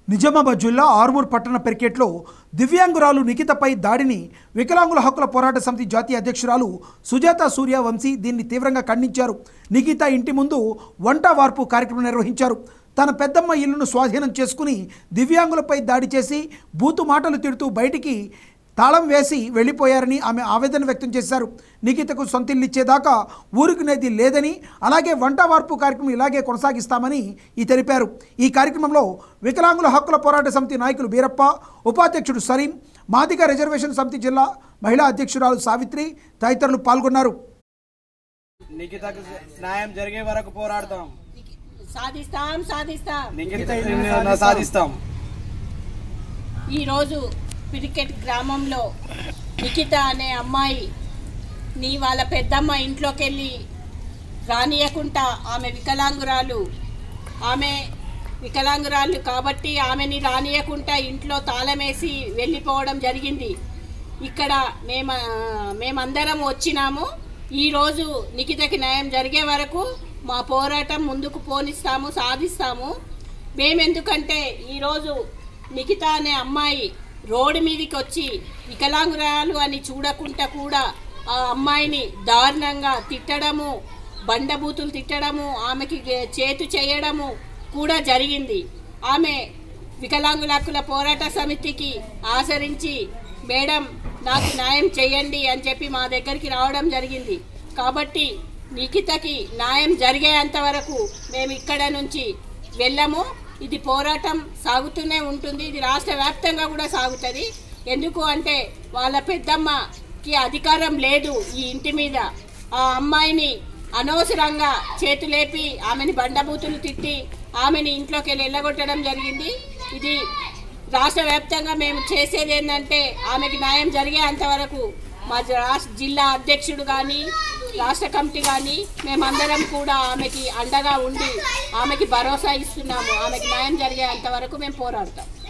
నిజామాబాద్ జిల్లా ఆర్మూర్ పట్టణ పెరికెట్లో దివ్యాంగురాలు నిఖితపై దాడిని వికలాంగుల హక్కుల పోరాట సమితి జాతీయ అధ్యక్షురాలు సుజాత సూర్య వంశీ దీన్ని తీవ్రంగా ఖండించారు నిఖిత ఇంటి ముందు వంట వార్పు కార్యక్రమం నిర్వహించారు తన పెద్దమ్మ ఇల్లును స్వాధీనం చేసుకుని దివ్యాంగులపై దాడి చేసి బూతు మాటలు తిడుతూ బయటికి తాళం వేసి వెళ్ళిపోయారని ఆమె ఆవేదన వ్యక్తం చేశారు నిఖితకు సొంతిల్లు ఇచ్చేదాకా ఊరుకునేది లేదని అలాగే వంట వార్పు కార్యక్రమం ఇలాగే కొనసాగిస్తామని ఈ తెలిపారు ఈ కార్యక్రమంలో వికలాంగుల హక్కుల పోరాట సమితి నాయకులు బీరప్ప ఉపాధ్యక్షుడు సలీం మాదిగ రిజర్వేషన్ సమితి జిల్లా మహిళా అధ్యక్షురాలు సావిత్రి తదితరులు పాల్గొన్నారు నిఖితకు న్యాయం జరిగే వరకు పోరాడతాం సాధిస్తాం సాధిస్తాం నిఖిత నిర్ణయం సాధిస్తాం ఈరోజు పిరికెట్ గ్రామంలో నిఖిత అనే అమ్మాయి నీ వాళ్ళ పెద్దమ్మ ఇంట్లోకి వెళ్ళి రానియకుండా ఆమె వికలాంగురాలు ఆమె వికలాంగురాలు కాబట్టి ఆమెని రానియకుండా ఇంట్లో తాళమేసి వెళ్ళిపోవడం జరిగింది ఇక్కడ మేము మేమందరం వచ్చినాము ఈరోజు నిఖితకి న్యాయం జరిగే వరకు మా పోరాటం ముందుకు పోనిస్తాము సాధిస్తాము మేమెందుకంటే ఈరోజు నిఖిత అనే అమ్మాయి రోడ్డు మీదకి వచ్చి వికలాంగురాలు అని చూడకుండా కూడా ఆ అమ్మాయిని దారుణంగా తిట్టడము బండబూతులు తిట్టడము ఆమెకి గే- చేతు చేయడము కూడా జరిగింది ఆమె వికలాంగుల హక్కుల పోరాట సమితికి ఆచరించి మేడం నాకు న్యాయం చేయండి అని చెప్పి మా దగ్గరికి రావడం జరిగింది కాబట్టి నిఖితకి న్యాయం జరిగేంత వరకు మేము ఇక్కడ నుంచి వెళ్ళము ఇది పోరాటం సాగుతూనే ఉంటుంది ఇది రాష్ట్ర వ్యాప్తంగా కూడా సాగుతుంది ఎందుకు అంటే వాళ్ళ పెద్దమ్మకి అధికారం లేదు ఈ ఇంటి మీద ఆ అమ్మాయిని అనవసరంగా చేతులేపి ఆమెని బండబూతులు తిట్టి ఆమెని ఇంట్లోకి వెళ్ళి వెళ్ళగొట్టడం జరిగింది ఇది రాష్ట్ర వ్యాప్తంగా మేము చేసేది ఏంటంటే ఆమెకి న్యాయం జరిగేంత వరకు మా జ- రాష్ట్ర జిల్లా అధ్యక్షుడు కానీ రాష్ట్ర కమిటీ కానీ మేమందరం కూడా ఆమెకి అండగా ఉండి ఆమెకి భరోసా ఇస్తున్నాము ఆమెకి న్యాయం జరిగేంత వరకు మేము పోరాడతాం